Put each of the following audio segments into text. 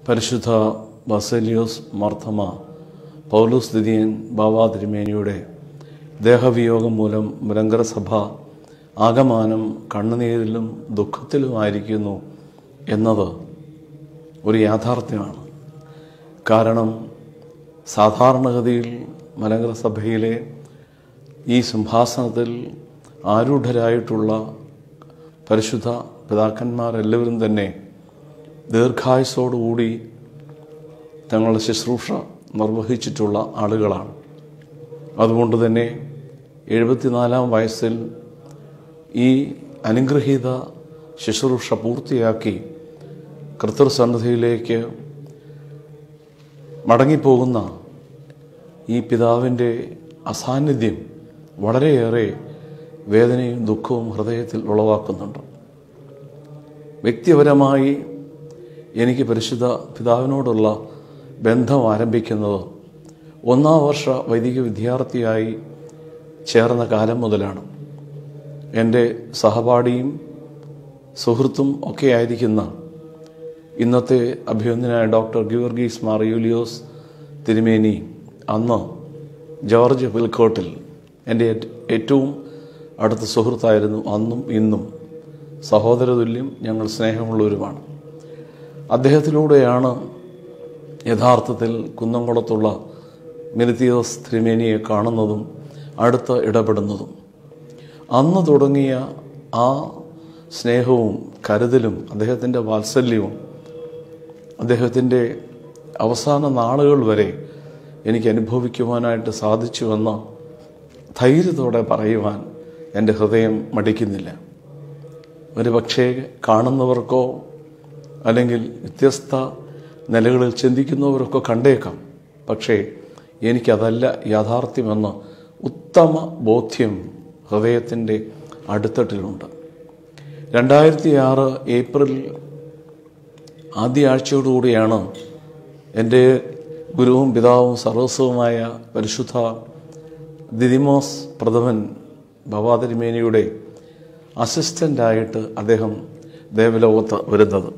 പരിശുദ്ധ ബസലിയോസ് മർത്തമ പൗലോസ് ദിദിയൻ ബാബാ തിരുമേനിയുടെ ദേഹവിയോഗം മൂലം മുലങ്കര സഭ ആകമാനം കണ്ണുനീരിലും ദുഃഖത്തിലുമായിരിക്കുന്നു എന്നത് ഒരു യാഥാർത്ഥ്യമാണ് കാരണം സാധാരണഗതിയിൽ മലങ്കര സഭയിലെ ഈ സിംഹാസനത്തിൽ ആരൂഢരായിട്ടുള്ള പരിശുദ്ധ പിതാക്കന്മാരെല്ലാവരും തന്നെ ദീർഘായുസോടുകൂടി തങ്ങളുടെ ശുശ്രൂഷ നിർവഹിച്ചിട്ടുള്ള ആളുകളാണ് അതുകൊണ്ട് തന്നെ എഴുപത്തിനാലാം വയസ്സിൽ ഈ അനുഗ്രഹീത ശുശ്രൂഷ പൂർത്തിയാക്കി കർത്തൃസന്നിധിയിലേക്ക് മടങ്ങിപ്പോകുന്ന ഈ പിതാവിൻ്റെ അസാന്നിധ്യം വളരെയേറെ വേദനയും ദുഃഖവും ഹൃദയത്തിൽ ഉളവാക്കുന്നുണ്ട് വ്യക്തിപരമായി എനിക്ക് പരിശുദ്ധ പിതാവിനോടുള്ള ബന്ധം ആരംഭിക്കുന്നത് ഒന്നാം വർഷ വൈദിക വിദ്യാർത്ഥിയായി ചേർന്ന കാലം മുതലാണ് എൻ്റെ സഹപാഠിയും സുഹൃത്തും ഒക്കെ ആയിരിക്കുന്ന ഇന്നത്തെ അഭിനന്ദനായ ഡോക്ടർ ഗിവർഗീസ് മാർ യൂലിയോസ് തിരുമേനി അന്ന് ജോർജ് വിൽക്കോട്ടിൽ എൻ്റെ ഏറ്റവും അടുത്ത സുഹൃത്തായിരുന്നു അന്നും ഇന്നും സഹോദരതുല്യം ഞങ്ങൾ സ്നേഹമുള്ളവരുമാണ് അദ്ദേഹത്തിലൂടെയാണ് യഥാർത്ഥത്തിൽ കുന്നംകുളത്തുള്ള മിനിത്തിയോസ് തിരുമേനിയെ കാണുന്നതും അടുത്ത് ഇടപെടുന്നതും അന്ന് തുടങ്ങിയ ആ സ്നേഹവും കരുതലും അദ്ദേഹത്തിൻ്റെ വാത്സല്യവും അദ്ദേഹത്തിൻ്റെ അവസാന നാളുകൾ വരെ എനിക്ക് അനുഭവിക്കുവാനായിട്ട് സാധിച്ചുവെന്ന് ധൈര്യത്തോടെ പറയുവാൻ എൻ്റെ ഹൃദയം മടിക്കുന്നില്ല ഒരു പക്ഷേ കാണുന്നവർക്കോ അല്ലെങ്കിൽ വ്യത്യസ്ത നിലകളിൽ ചിന്തിക്കുന്നവരൊക്കെ കണ്ടേക്കാം പക്ഷേ എനിക്കതല്ല യാഥാർത്ഥ്യമെന്ന് ഉത്തമ ബോധ്യം ഹൃദയത്തിൻ്റെ അടിത്തട്ടിലുണ്ട് രണ്ടായിരത്തി ആറ് ഏപ്രിൽ ആദ്യ ആഴ്ചയോടുകൂടിയാണ് എൻ്റെ ഗുരുവും പിതാവും സർവസ്വവുമായ പരിശുദ്ധ ദിദിമോസ് പ്രഥമൻ ഭവാതിരിമേനിയുടെ അസിസ്റ്റൻ്റായിട്ട് അദ്ദേഹം ദേവലോകത്ത് വരുന്നത്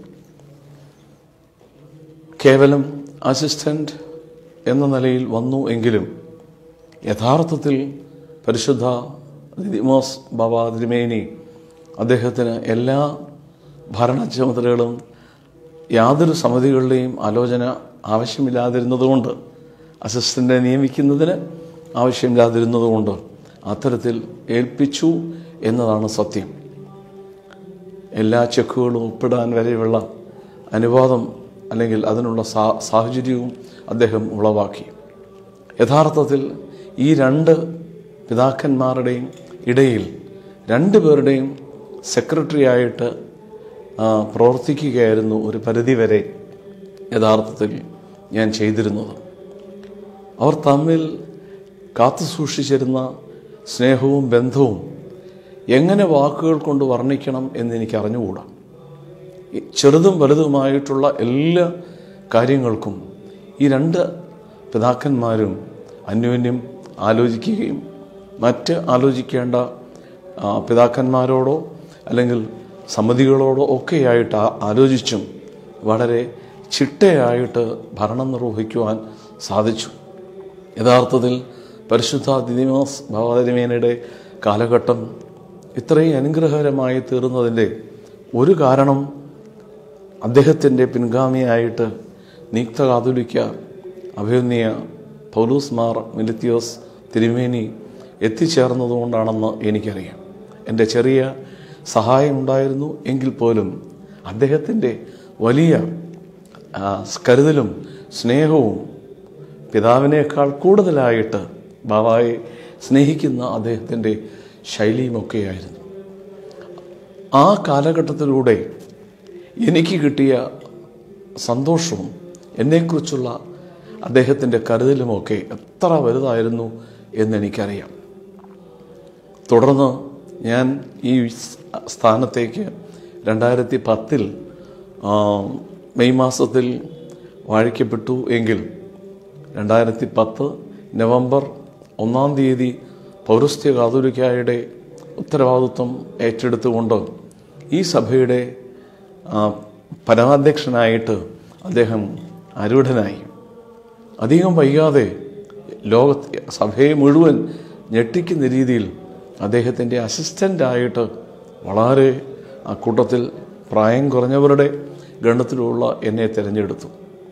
കേവലം അസിസ്റ്റൻ്റ് എന്ന നിലയിൽ വന്നു എങ്കിലും യഥാർത്ഥത്തിൽ പരിശുദ്ധ ദിദിമോസ് ബാബാ തിരുമേനി അദ്ദേഹത്തിന് എല്ലാ ഭരണ ചുമതലകളും യാതൊരു സമിതികളുടെയും ആലോചന ആവശ്യമില്ലാതിരുന്നതുകൊണ്ട് അസിസ്റ്റൻ്റെ നിയമിക്കുന്നതിന് ആവശ്യമില്ലാതിരുന്നതുകൊണ്ട് അത്തരത്തിൽ ഏൽപ്പിച്ചു എന്നതാണ് സത്യം എല്ലാ ചെക്കുകളും ഒപ്പിടാൻ വരെയുള്ള അനുവാദം അല്ലെങ്കിൽ അതിനുള്ള സാ സാഹചര്യവും അദ്ദേഹം ഉളവാക്കി യഥാർത്ഥത്തിൽ ഈ രണ്ട് പിതാക്കന്മാരുടെയും ഇടയിൽ രണ്ടു പേരുടെയും സെക്രട്ടറി ആയിട്ട് പ്രവർത്തിക്കുകയായിരുന്നു ഒരു പരിധിവരെ യഥാർത്ഥത്തിൽ ഞാൻ ചെയ്തിരുന്നത് അവർ തമ്മിൽ കാത്തു സൂക്ഷിച്ചിരുന്ന സ്നേഹവും ബന്ധവും എങ്ങനെ വാക്കുകൾ കൊണ്ട് വർണ്ണിക്കണം എന്ന് എനിക്ക് അറിഞ്ഞുകൂടാ ചെറുതും വലുതുമായിട്ടുള്ള എല്ലാ കാര്യങ്ങൾക്കും ഈ രണ്ട് പിതാക്കന്മാരും അന്യോന്യം ആലോചിക്കുകയും മറ്റ് ആലോചിക്കേണ്ട പിതാക്കന്മാരോടോ അല്ലെങ്കിൽ സമിതികളോടോ ഒക്കെയായിട്ട് ആലോചിച്ചും വളരെ ചിട്ടയായിട്ട് ഭരണം നിർവഹിക്കുവാൻ സാധിച്ചു യഥാർത്ഥത്തിൽ പരിശുദ്ധ ദിദിമോസ് ഭഗവതിമേനയുടെ കാലഘട്ടം ഇത്രയും അനുഗ്രഹകരമായി തീർന്നതിൻ്റെ ഒരു കാരണം അദ്ദേഹത്തിൻ്റെ പിൻഗാമിയായിട്ട് നീക്ത കാതുലിക്ക അഭിനന്ദിയ പൗലൂസ് മാർ മിലിത്തിയോസ് തിരുമേനി എത്തിച്ചേർന്നതുകൊണ്ടാണെന്ന് എനിക്കറിയാം എൻ്റെ ചെറിയ സഹായമുണ്ടായിരുന്നു എങ്കിൽ പോലും അദ്ദേഹത്തിൻ്റെ വലിയ കരുതലും സ്നേഹവും പിതാവിനേക്കാൾ കൂടുതലായിട്ട് ബാബായെ സ്നേഹിക്കുന്ന അദ്ദേഹത്തിൻ്റെ ശൈലിയുമൊക്കെയായിരുന്നു ആ കാലഘട്ടത്തിലൂടെ എനിക്ക് കിട്ടിയ സന്തോഷവും എന്നെക്കുറിച്ചുള്ള അദ്ദേഹത്തിൻ്റെ കരുതലുമൊക്കെ എത്ര വലുതായിരുന്നു എന്നെനിക്കറിയാം തുടർന്ന് ഞാൻ ഈ സ്ഥാനത്തേക്ക് രണ്ടായിരത്തി പത്തിൽ മെയ് മാസത്തിൽ വാഴിക്കപ്പെട്ടു എങ്കിൽ രണ്ടായിരത്തി പത്ത് നവംബർ ഒന്നാം തീയതി പൗരസ്ത്യ കാതോലിക്കായുടെ ഉത്തരവാദിത്വം ഏറ്റെടുത്തുകൊണ്ട് ഈ സഭയുടെ പരമാധ്യക്ഷനായിട്ട് അദ്ദേഹം അരൂഢനായി അധികം വൈകാതെ ലോക സഭയെ മുഴുവൻ ഞെട്ടിക്കുന്ന രീതിയിൽ അദ്ദേഹത്തിൻ്റെ അസിസ്റ്റൻ്റായിട്ട് വളരെ ആ കൂട്ടത്തിൽ പ്രായം കുറഞ്ഞവരുടെ ഗണത്തിലുള്ള എന്നെ തിരഞ്ഞെടുത്തു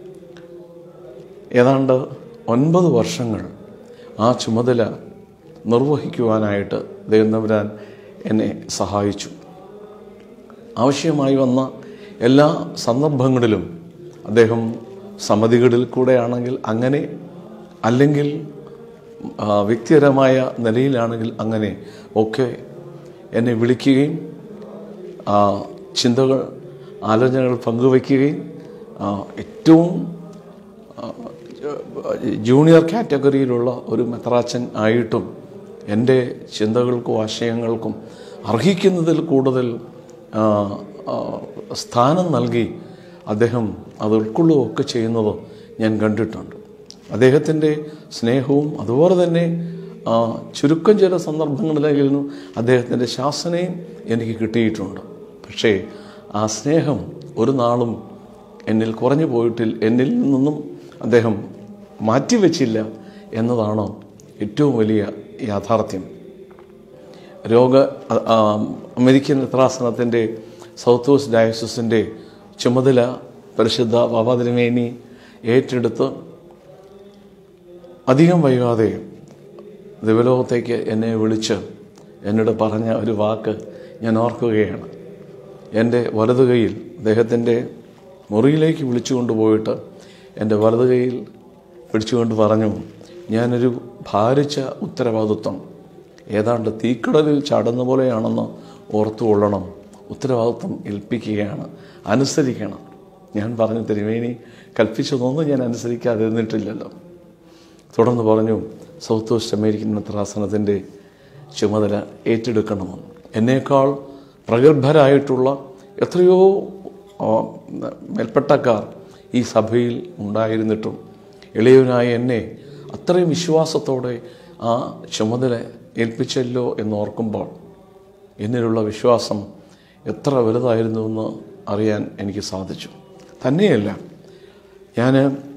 ഏതാണ്ട് ഒൻപത് വർഷങ്ങൾ ആ ചുമതല നിർവഹിക്കുവാനായിട്ട് ദൈവം തമ്പുരാൻ എന്നെ സഹായിച്ചു ആവശ്യമായി വന്ന എല്ലാ സന്ദർഭങ്ങളിലും അദ്ദേഹം സമിതികളിൽ കൂടെയാണെങ്കിൽ അങ്ങനെ അല്ലെങ്കിൽ ആ, വ്യക്തിപരമായ നിലയിലാണെങ്കിൽ അങ്ങനെ ഒക്കെ എന്നെ വിളിക്കുകയും ആ, ചിന്തകൾ ആലോചനകൾ പങ്കുവയ്ക്കുകയും ആ, ഏറ്റവും ആ, ജൂനിയർ കാറ്റഗറിയിലുള്ള ഒരു മെത്രാച്ചൻ ആയിട്ടും എൻ്റെ ചിന്തകൾക്കും ആശയങ്ങൾക്കും അർഹിക്കുന്നതിൽ കൂടുതൽ ആ, ആ, സ്ഥാനം നൽകി അദ്ദേഹം അത് ഉൾക്കൊള്ളുകയൊക്കെ ചെയ്യുന്നത് ഞാൻ കണ്ടിട്ടുണ്ട് അദ്ദേഹത്തിൻ്റെ സ്നേഹവും അതുപോലെ തന്നെ ആ, ചുരുക്കം ചില സന്ദർഭങ്ങളിലായിരുന്നു അദ്ദേഹത്തിൻ്റെ ശാസനയും എനിക്ക് കിട്ടിയിട്ടുണ്ട് പക്ഷേ ആ സ്നേഹം ഒരു നാളും എന്നിൽ കുറഞ്ഞു പോയിട്ടിൽ എന്നിൽ നിന്നും അദ്ദേഹം മാറ്റിവെച്ചില്ല എന്നതാണ് ഏറ്റവും വലിയ യാഥാർത്ഥ്യം രോഗ ആ, ആ, അമേരിക്കൻ ത്രാസനത്തിൻ്റെ സൗത്ത് വെസ്റ്റ് ഡയസിൻ്റെ ചുമതല പരിശുദ്ധ ബാബാതിരുമേനി ഏറ്റെടുത്ത് അധികം വൈകാതെ ദിവലോകത്തേക്ക് എന്നെ വിളിച്ച് എന്നോട് പറഞ്ഞ ഒരു വാക്ക് ഞാൻ ഓർക്കുകയാണ് എൻ്റെ വലതു കൈയിൽ അദ്ദേഹത്തിൻ്റെ മുറിയിലേക്ക് വിളിച്ചു കൊണ്ടുപോയിട്ട് എൻ്റെ വലതു കൈയിൽ പിടിച്ചുകൊണ്ട് പറഞ്ഞു ഞാനൊരു ഭാരിച്ച ഉത്തരവാദിത്വം ഏതാണ്ട് തീക്കടലിൽ ചാടുന്ന പോലെയാണെന്ന് ഓർത്തുകൊള്ളണം ഉത്തരവാദിത്വം ഏൽപ്പിക്കുകയാണ് അനുസരിക്കണം ഞാൻ പറഞ്ഞു തിരുമേനി കൽപ്പിച്ചതൊന്നും ഞാൻ അനുസരിക്കാതിരുന്നിട്ടില്ലല്ലോ തുടർന്ന് പറഞ്ഞു സൗത്ത് വെസ്റ്റ് അമേരിക്കൻ മെത്രാസനത്തിൻ്റെ ചുമതല ഏറ്റെടുക്കണമെന്ന് എന്നേക്കാൾ പ്രഗത്ഭരായിട്ടുള്ള എത്രയോ ആ, മേൽപ്പെട്ടക്കാർ ഈ സഭയിൽ ഉണ്ടായിരുന്നിട്ടും ഇളയവനായ എന്നെ അത്രയും വിശ്വാസത്തോടെ ആ ചുമതല ഏൽപ്പിച്ചല്ലോ എന്നോർക്കുമ്പോൾ എന്നിലുള്ള വിശ്വാസം എത്ര വലുതായിരുന്നുവെന്ന് അറിയാൻ എനിക്ക് സാധിച്ചു തന്നെയല്ല ഞാൻ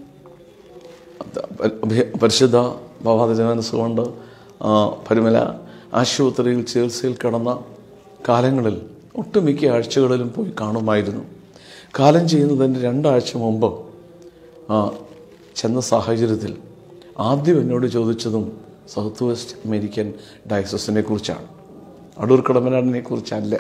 പരിശുദ്ധ ഭവാതിരമനസ് കൊണ്ട് ആ, പരുമല ആശുപത്രിയിൽ ചികിത്സയിൽ കിടന്ന കാലങ്ങളിൽ ഒട്ടുമിക്ക ആഴ്ചകളിലും പോയി കാണുമായിരുന്നു കാലം ചെയ്യുന്നതിൻ്റെ രണ്ടാഴ്ച മുമ്പ് ആ, ചെന്ന സാഹചര്യത്തിൽ ആദ്യം എന്നോട് ചോദിച്ചതും സൗത്ത് വെസ്റ്റ് അമേരിക്കൻ ഡയസസിനെ കുറിച്ചാണ് അടൂർ കടമനാടിനെ കുറിച്ചല്ല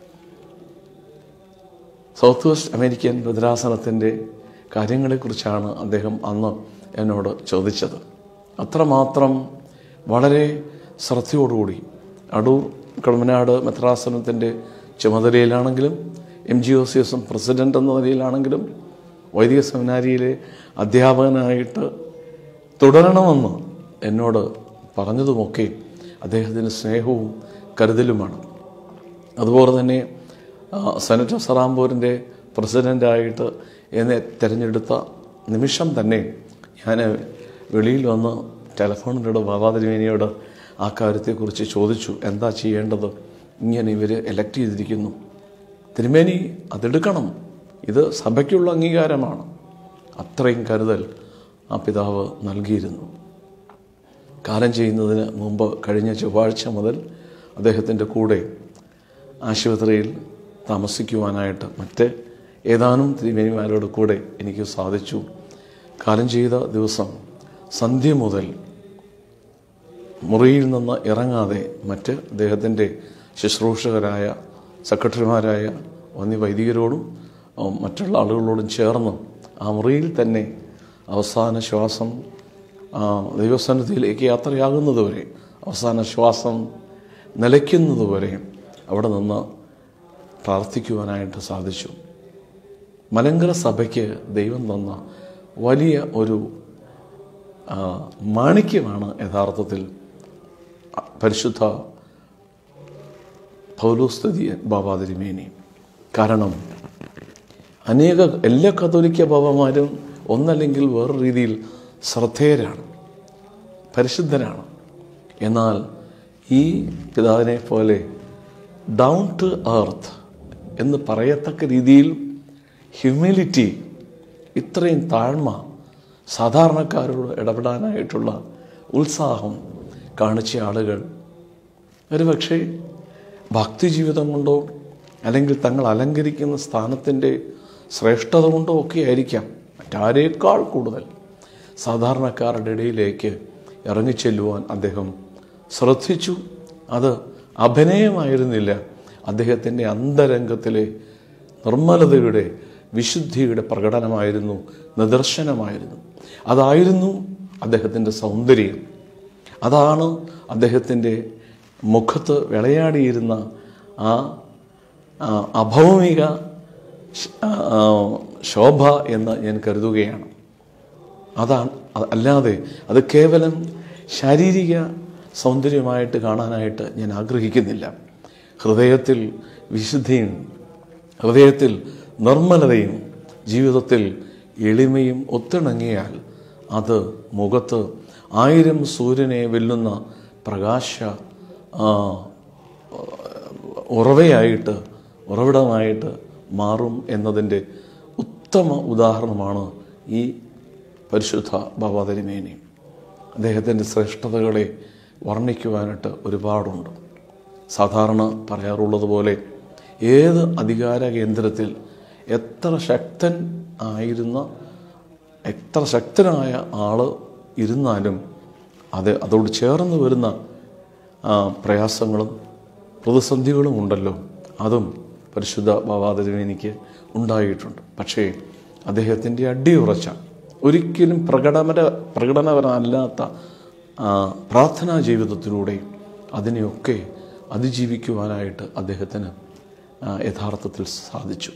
സൗത്ത് വെസ്റ്റ് അമേരിക്കൻ ഭദ്രാസനത്തിൻ്റെ കാര്യങ്ങളെക്കുറിച്ചാണ് അദ്ദേഹം അന്ന് എന്നോട് ചോദിച്ചത് അത്രമാത്രം വളരെ ശ്രദ്ധയോടുകൂടി അടൂർ കടമനാട് മെത്രാസനത്തിൻ്റെ ചുമതലയിലാണെങ്കിലും എം ജി ഒ സി എസും പ്രസിഡൻ്റ് എന്ന നിലയിലാണെങ്കിലും വൈദിക സെമിനാരിയിലെ അധ്യാപകനായിട്ട് തുടരണമെന്ന് എന്നോട് പറഞ്ഞതുമൊക്കെ അദ്ദേഹത്തിന് സ്നേഹവും കരുതലുമാണ് അതുപോലെ തന്നെ ആ, സെനറ്റർ സറാംപൂരിൻ്റെ പ്രസിഡൻ്റായിട്ട് എന്നെ തിരഞ്ഞെടുത്ത നിമിഷം തന്നെ ഞാൻ വെളിയിൽ വന്ന് ടെലഫോണിലൂടെ ബാബാതിരുമേനിയോട് ആ കാര്യത്തെക്കുറിച്ച് ചോദിച്ചു എന്താ ചെയ്യേണ്ടത് ഇങ്ങനെ ഇവർ എലക്ട് ചെയ്തിരിക്കുന്നു തിരുമേനി അതെടുക്കണം ഇത് സഭയ്ക്കുള്ള അംഗീകാരമാണ് അത്രയും കരുതൽ ആ പിതാവ് നൽകിയിരുന്നു കാലം ചെയ്യുന്നതിന് മുമ്പ് കഴിഞ്ഞ ചൊവ്വാഴ്ച മുതൽ അദ്ദേഹത്തിൻ്റെ കൂടെ ആശുപത്രിയിൽ താമസിക്കുവാനായിട്ട് മറ്റ് ഏതാനും തിരുമേനിമാരോട് കൂടെ എനിക്ക് സാധിച്ചു കാലം ചെയ്ത ദിവസം സന്ധ്യ മുതൽ മുറിയിൽ നിന്ന് ഇറങ്ങാതെ മറ്റ് അദ്ദേഹത്തിൻ്റെ ശുശ്രൂഷകരായ സെക്രട്ടറിമാരായ വന്യ വൈദികരോടും ആ, മറ്റുള്ള ആളുകളോടും ചേർന്ന് ആ മുറിയിൽ തന്നെ അവസാന ശ്വാസം ആ, ദൈവസന്നിധിയിലേക്ക് യാത്രയാകുന്നതുവരെ അവസാന ശ്വാസം നിലയ്ക്കുന്നതുവരെ അവിടെ നിന്ന് പ്രാർത്ഥിക്കുവാനായിട്ട് സാധിച്ചു മലങ്കര സഭയ്ക്ക് ദൈവം തന്ന വലിയ ഒരു ആ, മാണിക്യമാണ് യഥാർത്ഥത്തിൽ പരിശുദ്ധ പൗലോസ്തുതി ബാബാതിരിമേനി കാരണം അനേക എല്ലാ കത്തോലിക്ക ബാബമാരും ഒന്നല്ലെങ്കിൽ വേറെ രീതിയിൽ ശ്രദ്ധേയരാണ് പരിശുദ്ധരാണ് എന്നാൽ ഈ പിതാവിനെ പോലെ ഡൗൺ ടു എർത്ത് എന്ന് പറയത്തക്ക രീതിയിൽ ഹ്യൂമിലിറ്റി ഇത്രയും താഴ്മ സാധാരണക്കാരോട് ഇടപെടാനായിട്ടുള്ള ഉത്സാഹം കാണിച്ച ആളുകൾ ഒരുപക്ഷെ ഭക്തി ജീവിതം കൊണ്ടോ അല്ലെങ്കിൽ തങ്ങൾ അലങ്കരിക്കുന്ന സ്ഥാനത്തിൻ്റെ ശ്രേഷ്ഠത കൊണ്ടോ ഒക്കെ ആയിരിക്കാം മറ്റാരേക്കാൾ കൂടുതൽ സാധാരണക്കാരുടെ ഇടയിലേക്ക് ഇറങ്ങിച്ചെല്ലുവാൻ അദ്ദേഹം ശ്രദ്ധിച്ചു അത് അഭിനയമായിരുന്നില്ല അദ്ദേഹത്തിൻ്റെ അന്തരംഗത്തിലെ നിർമ്മലതയുടെ വിശുദ്ധിയുടെ പ്രകടനമായിരുന്നു നിദർശനമായിരുന്നു അതായിരുന്നു അദ്ദേഹത്തിൻ്റെ സൗന്ദര്യം അതാണ് അദ്ദേഹത്തിൻ്റെ മുഖത്ത് വിളയാടിയിരുന്ന ആ ആ അഭൗമിക ശ- ആ, ശോഭ എന്ന് ഞാൻ കരുതുകയാണ് അതാണ് അ- അല്ലാതെ അത് കേവലം ശാരീരിക സൗന്ദര്യമായിട്ട് കാണാനായിട്ട് ഞാൻ ആഗ്രഹിക്കുന്നില്ല ഹൃദയത്തിൽ വിശുദ്ധിയും ഹൃദയത്തിൽ നിർമ്മലതയും ജീവിതത്തിൽ എളിമയും ഒത്തിണങ്ങിയാൽ അത് മുഖത്ത് ആയിരം സൂര്യനെ വെല്ലുന്ന പ്രകാശ ആ, ഉറവയായിട്ട് ഉറവിടമായിട്ട് മാറും എന്നതിൻ്റെ ഉത്തമ ഉദാഹരണമാണ് ഈ പരിശുദ്ധ ബാബാതിരിമേനി അദ്ദേഹത്തിൻ്റെ ശ്രേഷ്ഠതകളെ വർണ്ണിക്കുവാനായിട്ട് ഒരുപാടുണ്ട് സാധാരണ പറയാറുള്ളത് പോലെ ഏത് അധികാര കേന്ദ്രത്തിൽ എത്ര ശക്തൻ ആയിരുന്ന എത്ര ശക്തനായ ആൾ ഇരുന്നാലും അത് അതോട് ചേർന്ന് വരുന്ന ആ, പ്രയാസങ്ങളും പ്രതിസന്ധികളും ഉണ്ടല്ലോ അതും പരിശുദ്ധ ബാബാതിരുവേനിക്ക് ഉണ്ടായിട്ടുണ്ട് പക്ഷേ അദ്ദേഹത്തിൻ്റെ അടിയുറച്ച ഒരിക്കലും പ്രകടന പ്രകടനപരമല്ലാത്ത ആ, പ്രാർത്ഥനാ ജീവിതത്തിലൂടെ അതിനെയൊക്കെ അതിജീവിക്കുവാനായിട്ട് അദ്ദേഹത്തിന് ആ, യഥാർത്ഥത്തിൽ സാധിച്ചു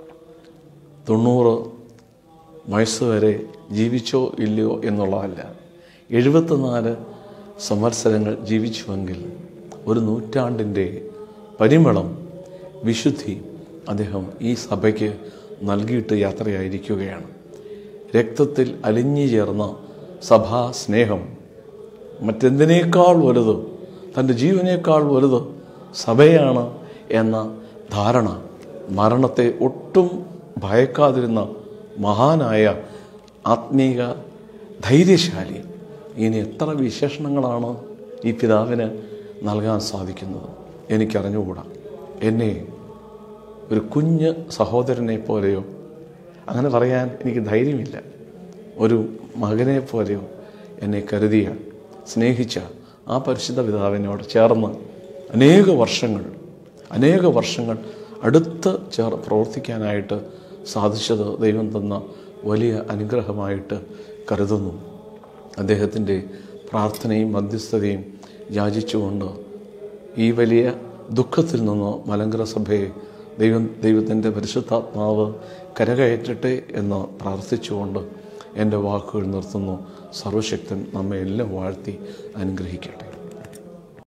തൊണ്ണൂറ് വയസ്സ് വരെ ജീവിച്ചോ ഇല്ലയോ എന്നുള്ളതല്ല എഴുപത്തിനാല് സംവത്സരങ്ങൾ ജീവിച്ചുവെങ്കിൽ ഒരു നൂറ്റാണ്ടിൻ്റെ പരിമളം വിശുദ്ധി അദ്ദേഹം ഈ സഭയ്ക്ക് നൽകിയിട്ട് യാത്രയായിരിക്കുകയാണ് രക്തത്തിൽ അലിഞ്ഞു ചേർന്ന സഭാ സ്നേഹം മറ്റെന്തിനേക്കാൾ വലുത് തൻ്റെ ജീവനേക്കാൾ വലുത് സഭയാണ് എന്ന ധാരണ മരണത്തെ ഒട്ടും ഭയക്കാതിരുന്ന മഹാനായ ആത്മീക ധൈര്യശാലി ഇനി എത്ര വിശേഷണങ്ങളാണ് ഈ പിതാവിന് നൽകാൻ സാധിക്കുന്നത് എനിക്കറിഞ്ഞുകൂടാ എന്നെ ഒരു കുഞ്ഞ് സഹോദരനെ പോലെയോ അങ്ങനെ പറയാൻ എനിക്ക് ധൈര്യമില്ല ഒരു മകനെ പോലെയോ എന്നെ കരുതിയ സ്നേഹിച്ച ആ പരിശുദ്ധ പിതാവിനോട് ചേർന്ന് അനേക വർഷങ്ങൾ അനേക വർഷങ്ങൾ അടുത്ത് ചേർ പ്രവർത്തിക്കാനായിട്ട് സാധിച്ചത് ദൈവം തന്ന വലിയ അനുഗ്രഹമായിട്ട് കരുതുന്നു അദ്ദേഹത്തിൻ്റെ പ്രാർത്ഥനയും മധ്യസ്ഥതയും യാചിച്ചുകൊണ്ട് ഈ വലിയ ദുഃഖത്തിൽ നിന്ന് മലങ്കര സഭയെ ദൈവം ദൈവത്തിൻ്റെ പരിശുദ്ധാത്മാവ് കരകയറ്റട്ടെ എന്ന് പ്രാർത്ഥിച്ചുകൊണ്ട് എൻ്റെ വാക്കുകൾ നിർത്തുന്നു സർവശക്തൻ നമ്മെ എല്ലാം വാഴ്ത്തി അനുഗ്രഹിക്കട്ടെ